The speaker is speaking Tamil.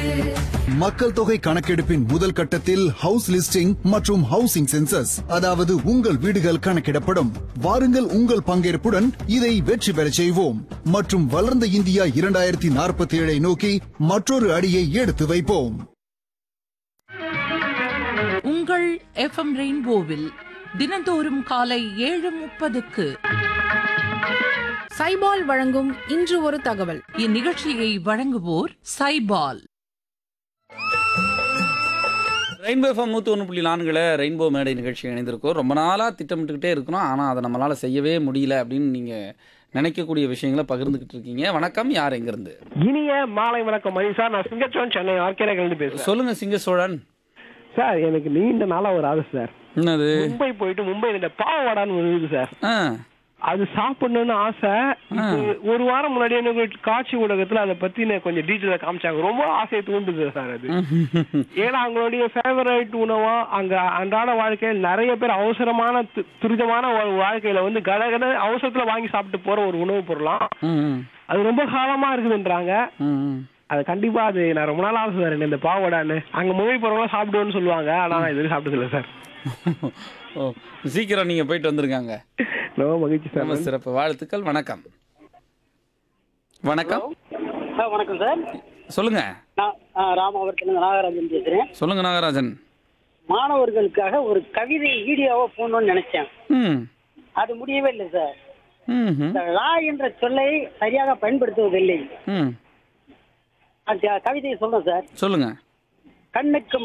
மக்கள் தொகை கணக்கெடுப்பின் முதல் கட்டத்தில் ஹவுஸ் லிஸ்டிங் மற்றும் ஹவுசிங் சென்சஸ் அதாவது உங்கள் வீடுகள் கணக்கிடப்படும் வாருங்கள் உங்கள் பங்கேற்புடன் இதை வெற்றி பெறச் செய்வோம் மற்றும் வளர்ந்த இந்தியா இரண்டாயிரத்தி நாற்பத்தி ஏழை நோக்கி மற்றொரு அடியை எடுத்து வைப்போம் உங்கள் எஃப்எம் ரெயின்போவில் தினந்தோறும் காலை ஏழு முப்பதுக்கு சைபால் வழங்கும் இன்று ஒரு தகவல் இந்நிகழ்ச்சியை வழங்குவோர் சைபால் ரெயின்போ எஃப்எம் நூற்றி ஒன்று புள்ளி நான்கில் ரெயின்போ மேடை நிகழ்ச்சி இணைந்திருக்கோம் ரொம்ப நாளாக திட்டமிட்டுக்கிட்டே இருக்கிறோம் ஆனால் அதை நம்மளால் செய்யவே முடியல அப்படின்னு நீங்கள் நினைக்கக்கூடிய விஷயங்களை பகிர்ந்துக்கிட்டு இருக்கீங்க வணக்கம் யார் எங்கேருந்து இனிய மாலை வணக்கம் மணி சார் நான் சிங்கச்சோன் சென்னை ஆர்கேனகர்லேருந்து பேசுறேன் சொல்லுங்க சிங்க சோழன் சார் எனக்கு நீண்ட நாளா ஒரு ஆசை சார் என்னது மும்பை போயிட்டு மும்பை இந்த பாவாடான்னு ஒரு இருக்குது சார் ஆ அது சாப்பிடணும்னு ஆசை இப்போ ஒரு வாரம் முன்னாடி எனக்கு காட்சி ஊடகத்துல அதை பத்தி எனக்கு கொஞ்சம் டீட்டெயிலா காமிச்சாங்க ரொம்ப ஆசையை தூண்டுது சார் அது ஏன்னா அவங்களுடைய ஃபேவரட் உணவா அங்க அன்றாட வாழ்க்கையில் நிறைய பேர் அவசரமான து- துரிதமான ஒரு வாழ்க்கையில வந்து கடகட அவசரத்துல வாங்கி சாப்பிட்டு போற ஒரு உணவுப் பொருளாம் ம், ம், அது ரொம்ப காலமா இருக்குதுன்றாங்க ம், ம். அது கண்டிப்பா அது நான் ரொம்ப நாள் ஆசை சார் எனக்கு இந்த பாவடான்னு அங்க மூவி போறவங்க சாப்பிடுவோம்னு சொல்லுவாங்க ஆனா நான் இது வரைக்கும் சாப்பிட்டது இல்லை சார் ஓ சீக்கிரம் நீங்கள் போயிட்டு வந்துருக்காங்க ரொம்ப மகிழ்ச்சி சார் ரொம்ப சிறப்பு வாழ்த்துக்கள் வணக்கம் வணக்கம் ஆ வணக்கம் சார் சொல்லுங்க நான் ஆ, ராமாவரத்துலேருந்து நாகராஜன் பேசுகிறேன் சொல்லுங்க நாகராஜன் மாணவர்களுக்காக ஒரு கவிதை வீடியோவை போடணும்னு நினைச்சேன் ம் அது முடியவே இல்லை சார் ம் ம், இந்த லா என்ற சொல்லை சரியாக பயன்படுத்துவதில்லை ம் அந்த கவிதையை சொல்றேன் சார் சொல்லுங்க கண்ணுக்கு